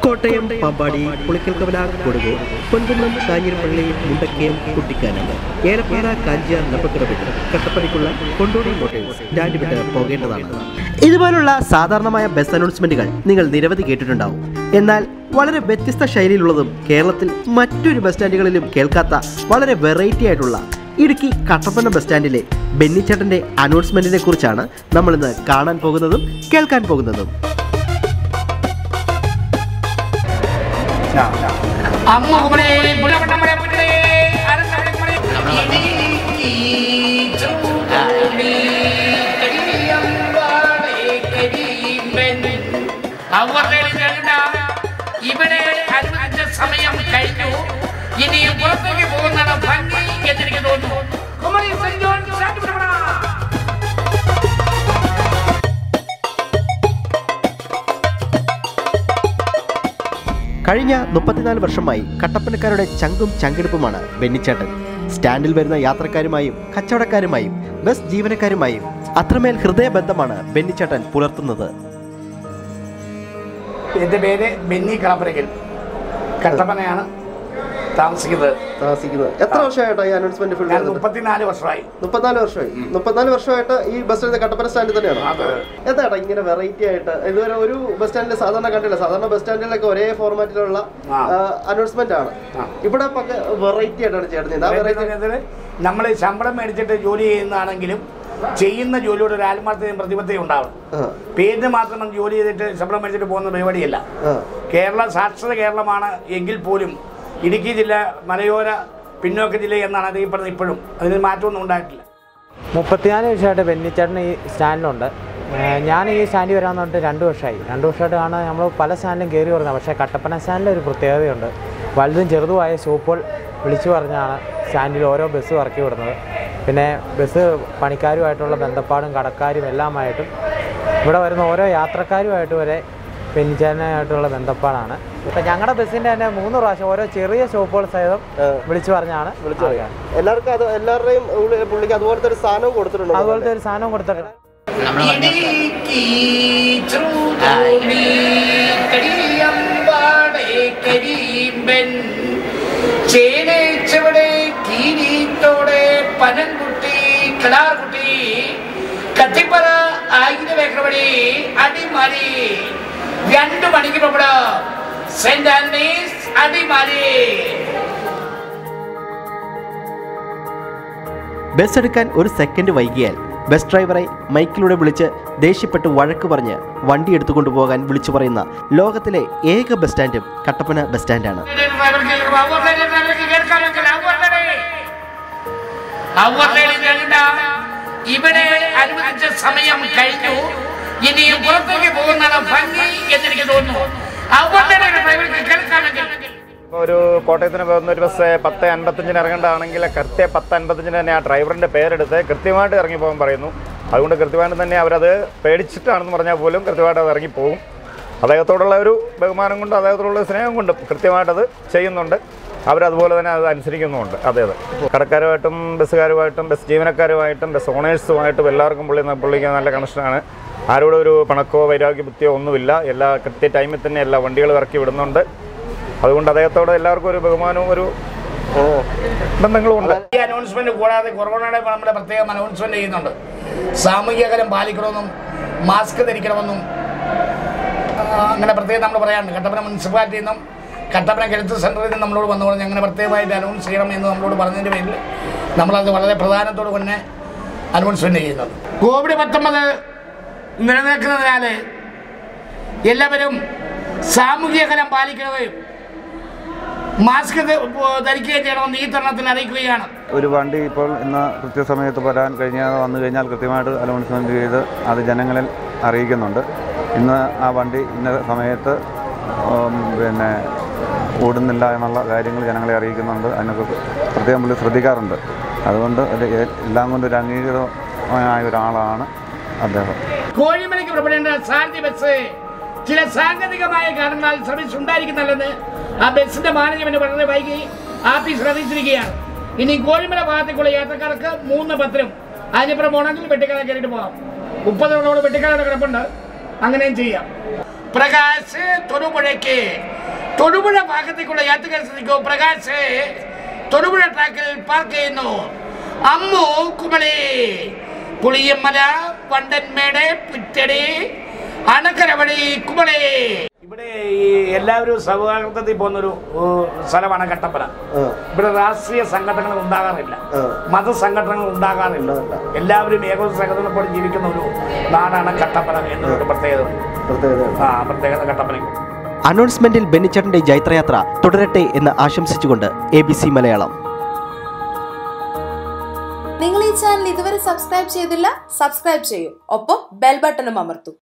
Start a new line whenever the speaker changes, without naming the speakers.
കോട്ടയം പമ്പാടി പുളിക്കൽക്കവല കൊടുങ്ങൂർ പൊൻകുന്നം കാഞ്ഞിരപ്പള്ളി മുണ്ടക്കയം കുട്ടിക്കാനം ഏലപ്പാറ കാഞ്ചിയാർ നപ്പക്കട വിട്ട് കട്ടപ്പനയ്ക്കുള്ള കൊണ്ടോടി motors stand വിട്ട് പോകേണ്ടതാണ് ഇതുപോലുള്ള സാധാരണമായ ബസ് അനൗൺസ്മെന്റുകൾ നിങ്ങൾ നിരവധി കേട്ടിട്ടുണ്ടാവും എന്നാൽ വളരെ വ്യത്യസ്ത ശൈലിയിലുള്ളതും കേരളത്തിൽ മറ്റൊരു ബസ് സ്റ്റാൻഡുകളിലും കേൾക്കാത്ത വളരെ വെറൈറ്റി ആയിട്ടുള്ള ഇടുക്കി കട്ടപ്പന ബസ് സ്റ്റാൻഡിലെ ബെന്നിച്ചേട്ടന്റെ അനൗൺസ്മെന്റിനെ കുറിച്ചാണ് നമ്മളിന്ന് കാണാൻ പോകുന്നതും കേൾക്കാൻ പോകുന്നതും
അമ്മ കുമരേ പുലവട്ടമരെ പുലേ അരസമരെ ഇനി ഈ ചൂടാടി കരിയമ്പാടേ കരിമ്പൻ അവരുടെ രണ്ട ഇവിടെ അനുവദിച്ച സമയം കഴിഞ്ഞു ഇനി പുറത്തേക്ക് പോകുന്നതാണ് ഭംഗി എന്നെനിക്ക് തോന്നുന്നു കുമരി സെന്റ് ജോൺ സ്റ്റാൻഡ് വിടണം.
കഴിഞ്ഞ മുപ്പത്തിനാല് വർഷമായി കട്ടപ്പനക്കാരുടെ ചങ്കും ചങ്കിടിപ്പുമാണ് ബെന്നിച്ചേട്ടൻ സ്റ്റാൻഡിൽ വരുന്ന യാത്രക്കാരുമായും കച്ചവടക്കാരുമായും ബസ് ജീവനക്കാരുമായും അത്രമേൽ ഹൃദയബന്ധമാണ് ബെന്നിച്ചേട്ടൻ പുലർത്തുന്നത്
എൻ്റെ പേര് ബെന്നി കളപ്പരക്കൽ കട്ടപ്പനയാണ് താമസിക്കുന്നത്
താമസിക്കുന്നത് എത്ര വർഷമായിട്ടോ ഈ അനൗൺസ്മെന്റ് ഫുൾ
ഞാൻ മുപ്പത്തിനാല് വർഷമായി
മുപ്പത്തിനാല് വർഷമായി മുപ്പത്തിനാല് വർഷമായിട്ട് ഈ ബസ് സ്റ്റാൻഡ് കട്ടപ്പന സ്റ്റാൻഡിൽ തന്നെയാണ്
അതെ.
എന്താ ഇങ്ങനെ വെറൈറ്റി ആയിട്ട് ഇതുവരെ ഒരു ബസ് സ്റ്റാൻഡിൽ സാധാരണ കണ്ടില്ല സാധാരണ ബസ് സ്റ്റാൻഡിലൊക്കെ ഒരേ ഫോർമാറ്റിലുള്ള
ആ.
അനൗൺസ്മെന്റ് ആണ്
ആ.
ഇവിടെ വെറൈറ്റി ആയിട്ടാണ് ചേട്ടൻ ആ വെറൈറ്റി
നമ്മൾ ശമ്പളം മേടിച്ചിട്ട് ജോലി ചെയ്യുന്നതാണെങ്കിലും ചെയ്യുന്ന ജോലിയോട് ഒരു ആത്മാർത്ഥതയും പ്രതിബദ്ധതയും ഉണ്ടാവണം പേരിന് മാത്രം നമ്മൾ ജോലി ചെയ്തിട്ട് ശമ്പളം മേടിച്ചിട്ട് പോകുന്ന പരിപാടിയല്ല കേരള സാക്ഷര കേരളമാണ് എങ്കിൽ പോലും ഇടുക്കി ജില്ല മലയോര പിന്നോക്ക ജില്ല എന്നാണ് അറിയപ്പെടുന്നത് ഇപ്പോഴും അതിന് മാറ്റമൊന്നും ഉണ്ടായിട്ടില്ല
മുപ്പത്തിനാല് വർഷമായിട്ട് ബെന്നിച്ചേട്ടൻ ഈ സ്റ്റാൻഡിലുണ്ട് ഏഹ് ഞാൻ ഈ സ്റ്റാൻഡിൽ വരാമെന്ന് പറഞ്ഞിട്ട് രണ്ട് വർഷമായി രണ്ട് വർഷമായിട്ടാണ് നമ്മൾ പല സ്റ്റാൻഡിലും കയറി വരുന്നത് പക്ഷേ കട്ടപ്പന സ്റ്റാൻഡിൽ ഒരു പ്രത്യേകതയുണ്ട് വലുതും ചെറുതുമായ സ്റ്റോപ്പുകൾ വിളിച്ചു പറഞ്ഞാണ് സ്റ്റാൻഡിൽ ഓരോ ബസ് ഇറക്കി വിടുന്നത് പിന്നെ ബസ് പണിക്കാരുമായിട്ടുള്ള ബന്ധപ്പാടും കടക്കാരും എല്ലാമായിട്ടും ഇവിടെ വരുന്ന ഓരോ യാത്രക്കാരുമായിട്ട് വരെ ബെന്നിച്ചേട്ടനായിട്ടുള്ള ബന്ധപ്പാടാണ് ഇപ്പം ഞങ്ങളുടെ ബസ്സിൻ്റെ തന്നെ മൂന്ന് പ്രാവശ്യം ഓരോ ചെറിയ സ്റ്റോപ്പുകൾ സഹിതം വിളിച്ചു പറഞ്ഞാണ് വിളിച്ചു പറയാൻ
എല്ലാവർക്കും അത് എല്ലാവരുടെയും ഉള്ളിൽ പുള്ളിക്ക് അതുപോലത്തെ ഒരു സാധനം കൊടുത്തിട്ടുണ്ട്
അതുപോലത്തെ ഒരു സാധനം കൊടുത്തിട്ടുണ്ട്
ഇടുക്കി ചൂടാടി കരിയമ്പാടേ കരിമ്പൻ ചേനേച്ചവടെ കീരീത്തോടെ പനൻകുട്ടി കിടാർകുട്ടി കത്തിപ്പറ ആയിരം ഏക്കർ വഴി അടിമാലി രണ്ടു മണിക്ക് പുറപ്പെടും സെന്റ് ആന്റണീസ് അടിമാലി
ബസ് എടുക്കാൻ ഒരു സെക്കൻഡ് വൈകിയാൽ ബസ് ഡ്രൈവറെ മൈക്കിലൂടെ വിളിച്ച് ദേഷ്യപ്പെട്ട് വഴക്ക് പറഞ്ഞ് വണ്ടി എടുത്തുകൊണ്ടു പോകാൻ വിളിച്ചു പറയുന്ന ലോകത്തിലെ ഏക ബസ് സ്റ്റാൻഡും കട്ടപ്പന ബസ് സ്റ്റാൻഡാണ്
ഇവിടെ അനുവദിച്ച സമയം കഴിഞ്ഞു ഇനി പുറത്തേക്ക് പോകുന്നതാണ് ഭംഗി എന്നെനിക്ക് തോന്നുന്നു അവരുടെ ഡ്രൈവർക്ക് കേൾക്കാമെങ്കിൽ
ഇപ്പോൾ ഒരു കോട്ടയത്തിന് പോകുന്ന ഒരു ബസ് പത്ത് അൻപത്തഞ്ചിന് ഇറങ്ങേണ്ടതാണെങ്കിൽ കൃത്യം പത്ത് അൻപത്തഞ്ചിന് തന്നെ ആ ഡ്രൈവറിൻ്റെ പേരെടുത്ത് കൃത്യമായിട്ട് ഇറങ്ങി പോകാൻ പറയുന്നു അതുകൊണ്ട് കൃത്യമായിട്ട് തന്നെ അവരത് പേടിച്ചിട്ടാണെന്ന് പറഞ്ഞാൽ പോലും കൃത്യമായിട്ട് അത് ഇറങ്ങിപ്പോകും അദ്ദേഹത്തോടുള്ള ഒരു ബഹുമാനം കൊണ്ടും അദ്ദേഹത്തോടുള്ള സ്നേഹം കൊണ്ടും കൃത്യമായിട്ടത് ചെയ്യുന്നുണ്ട് അവരതുപോലെ തന്നെ അത് അനുസരിക്കുന്നുമുണ്ട് അതെ അതെ കടക്കാരുമായിട്ടും ബസ്സുകാരുമായിട്ടും ബസ് ജീവനക്കാരുമായിട്ടും ബസ് ഓണേഴ്സുമായിട്ടും എല്ലാവർക്കും പുള്ളി പുള്ളിക്ക് നല്ല കണക്ഷനാണ് ആരോടും ഒരു പണക്കോ വൈരാഗ്യ ബുദ്ധിയോ ഒന്നുമില്ല എല്ലാ കൃത്യ ടൈമിൽ തന്നെ എല്ലാ വണ്ടികളും ഇറക്കി വിടുന്നുണ്ട് അതുകൊണ്ട് അദ്ദേഹത്തോട് എല്ലാവർക്കും ഒരു ബഹുമാനവും ഒരു ഓ, ബന്ധങ്ങളും ഉണ്ട്
ഈ അനൗൺസ്മെന്റ് കൂടാതെ കൊറോണയുടെ നമ്മുടെ പ്രത്യേകം അനൗൺസ്മെന്റ് ചെയ്യുന്നുണ്ട് സാമൂഹിക അകലം പാലിക്കണമെന്നും മാസ്ക് ധരിക്കണമെന്നും ആ, അങ്ങനെ പ്രത്യേകം നമ്മൾ പറയാറുണ്ട് കട്ടപ്പന മുനിസിപ്പാലിറ്റിയിൽ നിന്നും കട്ടപ്പന ഹെൽത്ത് സെന്ററിൽ നിന്നും നമ്മളോട് വന്നു പറഞ്ഞ് അങ്ങനെ പ്രത്യേകമായിട്ട് അനൗൺസ് ചെയ്യണം എന്ന് നമ്മളോട് പറഞ്ഞതിൻ്റെ പേരിൽ നമ്മളത് വളരെ പ്രധാനത്തോട് തന്നെ അനൗൺസ്മെന്റ് ചെയ്യുന്നുണ്ട് കോവിഡ് പത്തൊമ്പത് നിലനിൽക്കുന്നതിനാൽ എല്ലാവരും സാമൂഹിക അകലം പാലിക്കുകയും മാസ്ക് ധ- ധരിക്കുകയും ചെയ്യണമെന്ന് ഈ തരുണത്തിൽ അറിയിക്കുകയാണ്
ഒരു വണ്ടി ഇപ്പോൾ ഇന്ന് കൃത്യസമയത്ത് വരാൻ കഴിഞ്ഞാൽ വന്നു കഴിഞ്ഞാൽ കൃത്യമായിട്ട് അനൗൺസ്മെൻറ്റ് ചെയ്ത് അത് ജനങ്ങളിൽ അറിയിക്കുന്നുണ്ട് ഇന്ന് ആ വണ്ടി ഇന്ന സമയത്ത് ഉം, പിന്നെ ഓടുന്നില്ല എന്നുള്ള കാര്യങ്ങൾ ജനങ്ങളെ അറിയിക്കുന്നുണ്ട് അതിനൊക്കെ പ്രത്യേകം പുള്ളി ശ്രദ്ധിക്കാറുണ്ട് അതുകൊണ്ട് ഒരു എ- എല്ലാം കൊണ്ട് ഒരു അംഗീകൃതമായ ഒരാളാണ് അദ്ദേഹം
കോഴിമലയ്ക്ക് പുറപ്പെടേണ്ട സാരഥി ബസ് ചില സാങ്കേതികമായ കാരണങ്ങളാൽ സർവീസ് ഉണ്ടായിരിക്കുന്നില്ലെന്ന് ആ ബസ്സിന്റെ മാനേജ്മെന്റ് വളരെ വൈകി ആഫീസ് അറിയിച്ചിരിക്കുകയാണ് ഇനി കോഴിമല ഭാഗത്തേക്കുള്ള യാത്രക്കാർക്ക് മൂന്ന് പത്തിനും അതിനിപ്പുറം പോകണമെങ്കിൽ വെട്ടിക്കാല കയറിയിട്ട് പോകാം മുപ്പതോളം വെട്ടിക്കാലയുടെ കിടപ്പുണ്ട് അങ്ങനെയും ചെയ്യാം പ്രകാശ് തൊടുപുഴയ്ക്ക് തൊടുപുഴ ഭാഗത്തേക്കുള്ള യാത്രക്കാർ ശ്രദ്ധിക്കൂ പ്രകാശ് തൊടുപുഴ ട്രാക്കിൽ പാർക്ക് ചെയ്യുന്നു അമ്മു കുമളി പുളിയമ്മല വണ്ടൻമേട് പുറ്റടി അണക്കര വഴി കുമളി ഇവിടെ ഈ എല്ലാവരും സൗഹാർദ്ദത്തിൽ പോകുന്നൊരു ഏഹ്, സ്ഥലമാണ് കട്ടപ്പന ഇവിടെ രാഷ്ട്രീയ സംഘടനകൾ ഉണ്ടാകാറില്ല മതസംഘടനകൾ ഉണ്ടാകാറില്ല എല്ലാവരും ഏകോപ സംഘടനപ്പോഴും ജീവിക്കുന്ന ഒരു നാടാണ് കട്ടപ്പന എന്നൊരു പ്രത്യേകത ആ പ്രത്യേകത കട്ടപ്പനയ്ക്ക്
അനൗൺസ്മെന്റിൽ ബെന്നിച്ചേട്ടന്റെ ജൈത്രയാത്ര തുടരട്ടെ എന്ന് ആശംസിച്ചുകൊണ്ട് എ ബി സി മലയാളം
നിങ്ങൾ ഈ ചാനൽ ഇതുവരെ സബ്സ്ക്രൈബ് ചെയ്തില്ല സബ്സ്ക്രൈബ് ചെയ്യൂ ഒപ്പം ബെൽ ബട്ടണും അമർത്തൂ